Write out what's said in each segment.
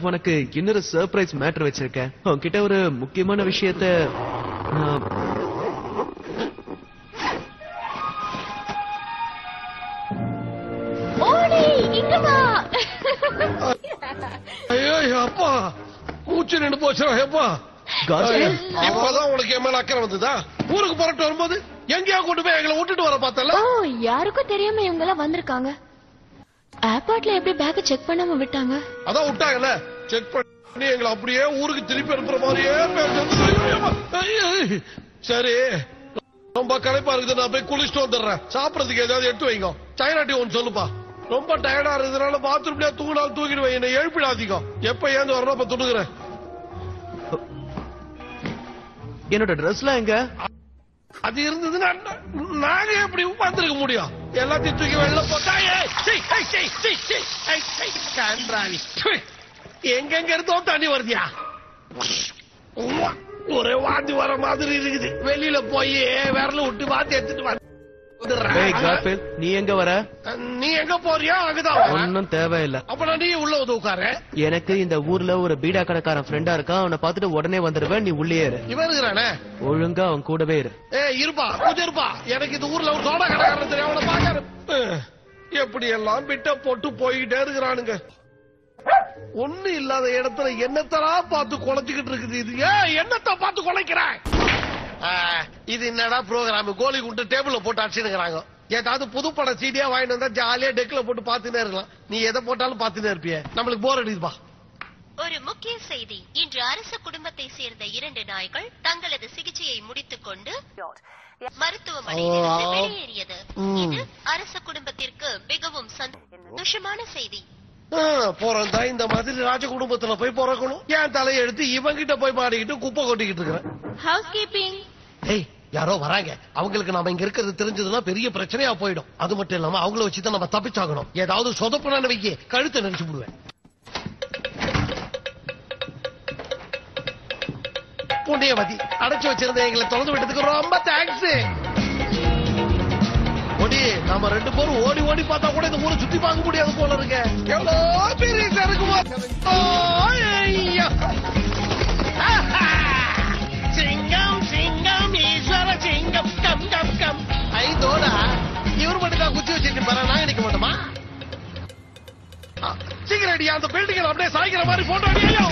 உனக்கு இன்னொரு surprise matter வச்சிருக்கேன் உன்கிட்ட ஒரு முக்கியமான விஷயத்த நான் ஓடி இங்க வா ஐயோ அப்பா மூச்சு நின்று போச்சு எப்பா காஸ்பேல் இப்பதான் உனக்கு என் மேல அக்கறை வந்ததா ஊருக்கு புறட்டு வரும்போது எங்கேயா கொண்டு போய் எங்களை விட்டுட்டு வர பார்த்தல ஓ யாருக்கும் தெரியாம இவங்க எல்லாம் வந்திருக்காங்க ஏர்போர்ட்ல எப்படி பேக்க செக் பண்ணாம விட்டாங்க அதான் விட்டாங்கல்ல செக் பண்ணி எங்களை அப்படியே ஊருக்கு திருப்பி அனுப்புற மாதிரியே பேசுறது. ஐயோ, அம்மா. ஐயோ. சரி ரொம்ப களைப்பா இருக்குது நான் போய் குளிச்சுட்டு வந்துடுறேன் சாப்பிடறதுக்கு ஏதாவது எடுத்து வைங்க சைனா டீ ஒன்று சொல்லுப்பா ரொம்ப டயர்டா இருக்கிறதுனால பாத்ரூம்லயே தூங்கினாலும் தூக்கிடுவேன் என்னை எழுப்பிடாதீங்க எப்ப ஏந்து வரணும் அப்ப துணுக்குறேன் என்னோட ட்ரெஸ்லாம் எங்க அது இருந்ததுன்னா நா- நாங்க எப்படி உட்கார்ந்திருக்க முடியும் எல்லாத்தையும் தூக்கி வெளில போட்டா ஏய், சீ, ஏய், சீ, சீ, சீ, ஏய், ஏய், கன்றாவி. ப்பு. எங்கெங்க இருந்தோ தண்ணி வருதியா உம்மா, ஒரே வாந்தி வர மாதிரி இருக்குது வெளியில போய் விரல விட்டு வாந்தி எடுத்துட்டு ஏய் வந்துடுறேன் காஸ்பேல் நீ எங்க வர நீ எங்க போறியோ அங்கதான் வா. ஒன்னும் தேவையில்ல அப்ப நான் நீ உள்ள வந்து உட்காரு எனக்கு இந்த ஊர்ல ஒரு பீடா கடைக்காரன் ஃப்ரெண்டா இருக்கான் அவனை பார்த்துட்டு உடனே வந்துருவேன் நீ உள்ளே இரு இவன் இருக்கிறானே ஒழுங்கா அவன் கூடவே இரு ஏய் இருப்பா கொஞ்சம் இருப்பா எனக்கு இந்த ஊர்ல ஒரு சோடா கடைக்காரன் தெரியும் அவனை பாக்காரு எப்படி எல்லாம் பிட்ட போட்டு போய்கிட்டே இருக்கிறானுங்க ஒண்ணு இல்லாத இடத்துல என்னத்தரா பார்த்து குலைச்சுக்கிட்டு இருக்குது இது ஏன் என்னத்த பார்த்து குலைக்கிறாய் இது என்னடா ப்ரோக்ராம் கோலி குண்டு டேபிள்ல போட்டு அடிச்சுக்கிறாங்க ஏதாவது புது படம் சீடியா வாங்கிட்டு வந்தா ஜாலியா டெக்ல போட்டு பாத்துனே இருக்கலாம் நீ எதை போட்டாலும் பாத்துனே இருப்பிய நம்மளுக்கு போர் அடிக்குதுப்பா ஒரு முக்கிய செய்தி இன்று அரச குடும்பத்தை சேர்ந்த இரண்டு நாய்கள் தங்களது சிகிச்சையை முடித்துக் கொண்டு மருத்துவமனையிலிருந்து ஆ. வெளியேறியது ம். இது அரச குடும்பத்திற்கு மிகவும் சந்தோஷமான செய்தி ஆ, பிறந்தா இந்த மாதிரி ராஜ குடும்பத்துல போய் பிறக்கணும் என் தலையை எடுத்து இவங்கிட்ட போய் மாடிக்கிட்டு குப்பை கொட்டிக்கிட்டு இருக்கிறேன் ஹவுஸ் கீப்பிங் ஏய் யாரோ வராங்க அவங்களுக்கு நாம இங்க இருக்கிறது தெரிஞ்சதுன்னா பெரிய பிரச்சனையா போயிடும் அது மட்டும் இல்லாம அவங்கள வச்சு தான் நம்ம தப்பிச்சாகணும் ஏதாவது சொதப்புனான்னு வைக்க கழுத்தை நினைச்சு விடுவேன் புண்ணியவதி அடைச்சு வச்சிருந்த எங்களை திறந்து விட்டதுக்கு ரொம்ப தேங்க்ஸ் ஓடி நாம ரெண்டு பேரும் ஓடி ஓடி பார்த்தா கூட இந்த ஊரை சுத்தி பார்க்க முடியாது போல இருக்க எவ்வளவு பெரிய சரக்குமா ஐயா சிங்கம் சிங்கம் ஈஸ்வர சிங்கம் கம் கம் கம் ஐந்தோட இவர் மட்டும் தான் குச்சி வச்சிருக்கேன் பாரு நான் நிக்க மாட்டோமா ஆ, சீக்கிரம் அடி அந்த பில்டிங் அப்படியே சாய்க்கிற மாதிரி போட்டோ அடியோ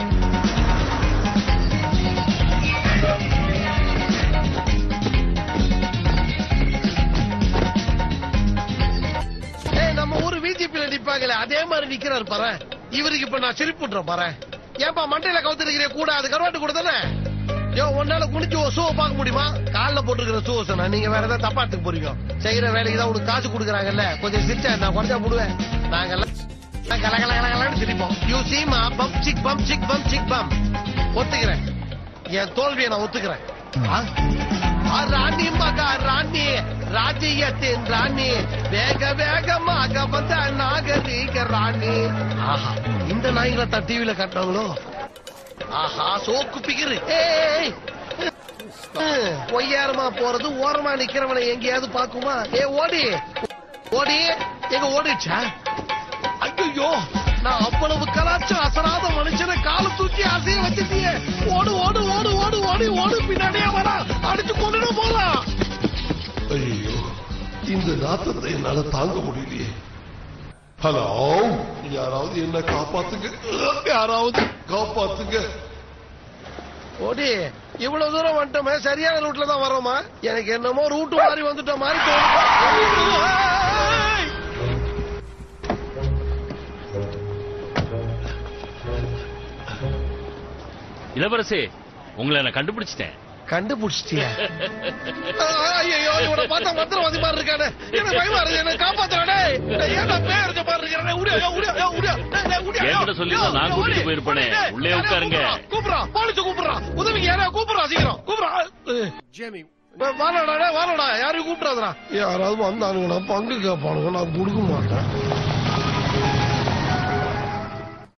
ஏய் நம்ம ஊரு விஜிபில நிப்பாங்களே அதே மாதிரி நிக்கிறாரு பாரு இவருக்கு இப்ப நான் சிரிப்பு விட்டுறேன் பாரு ஏன்பா மண்டையில கவுத்திருக்கிற கூட அது கருவாட்டு கூட தானே யோ உன்னால குளிச்சு ஒரு ஷூவை பார்க்க முடியுமா கால்ல போட்டுருக்கிற ஷூ சொன்னா நீங்க வேற ஏதாவது தப்பா எடுத்துக்க போறீங்க செய்யற வேலைக்கு தான் உனக்கு காசு கொடுக்குறாங்கல்ல கொஞ்சம் சிரிச்சா நான் குறைஞ்சா போடுவேன் நாங்கெல்லாம் கல கல கல கலன்னு சிரிப்போம் யூ சீமா பம் சிக் பம் சிக் பம் சிக் பம் ஒத்துக்கிறேன் என் தோல்வியை நான் ஒத்துக்கிறேன் ஆ? ஆ, ராணி மகா ராணி ராஜ்யத்தின் ராணி வேக வேகமாக வந்த நாகரீக ராணி ஆஹா இந்த நாய்களை தான் டிவியில காட்டுறாங்களோ ஆஹா சோக்கு பிகிரு ஏய் பொய்யாரமா போறது ஓரமா நிக்கிறவனை எங்கேயாவது பாக்குமா ஏ ஓடி ஓடி எங்க ஓடிச்சா ஐயோ நான் அவ்வளவு கலாச்சார அசராத மனுஷனை கால தூக்கி அசைய வச்சிட்டியே ஓடு ஓடு ஓடு ஓடு ஓடி ஓடு பின்னாடியே வரா அடிச்சு கொண்டுட்டு போலாம் ஐயோ இந்த நாத்தத்தை என்னால தாங்க முடியலையே ஹலோ யாராவது என்ன காப்பாத்துங்க யாராவது காப்பாத்துங்க ஓடி இவ்வளவு தூரம் வந்துட்டோமே சரியான ரூட்ல தான் வரோமா எனக்கு என்னமோ ரூட் மாதிரி வந்துட்ட மாதிரி தோணுது ஏய்! இளவரசே உங்களை நான் கண்டுபிடிச்சிட்டேன் கண்டுபிடிச்சிட்டியா ஐயோ இவனை பார்த்தா மந்திரவாதி மாதிரி இருக்கானே எனக்கு பயமா இருக்கு என்ன காப்பாத்துறானே ஏன்டா பேரஞ்ச மாதிரி இருக்கானே உடியா யோ, உடியா யோ, உடியா டேய், டேய், உடியா, யோ, என்கிட்ட சொல்லியிருந்தா யோ, நான் யோ, கூட்டிட்டு ஓடி, போயிருப்பேனே. ஓடி, டேய், உள்ளே யாரையா உட்காருங்க. கூப்பிடுறா கூப்பிடுறா போலீஸ் கூப்பிடுறா உதவிக்கு யாரையா கூப்பிடுறா சீக்கிரம் கூப்பிடுறா ஜேமி வாடா வாடா யாரையும் கூப்பிடாதடா யாராவது வந்தானுங்க நான் பங்கு கேட்பானுங்க நான் கொடுக்க மாட்டேன்